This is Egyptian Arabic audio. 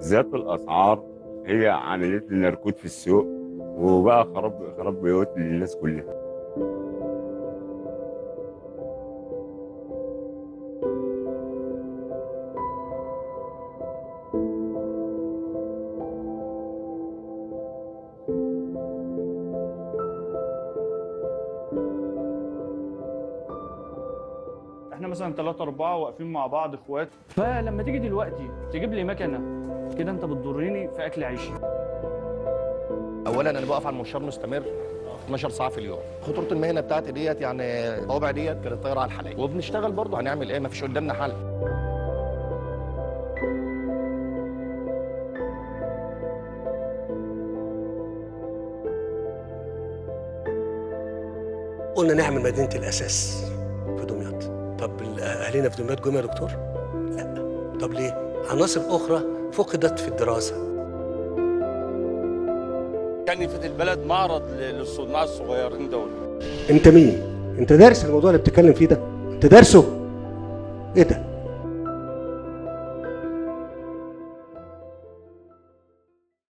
زيادة الأسعار هي عملية لنا ركود في السوق وبقى خراب خراب بيوت للناس كلها احنا مثلا ثلاثة أربعة واقفين مع بعض اخوات فلما تيجي دلوقتي تجيب لي مكنة كده انت بتضرني في اكل عيشي اولا انا بقف على المشوار مستمر 12 ساعه في اليوم خطوره المهنه بتاعتي ديت يعني طوابع ديت كانت طايره على الحلاق وبنشتغل برضه هنعمل ايه مفيش قدامنا حل قلنا نعمل مدينة الأساس في دمياط طب أهلنا في دمياط جم يا دكتور؟ لا طب ليه؟ عناصر أخرى فقدت في الدراسة كان في البلد معرض للصناع الصغيرين دول أنت مين؟ أنت دارس الموضوع اللي بتتكلم فيه ده؟ أنت دارسه؟ إيه ده؟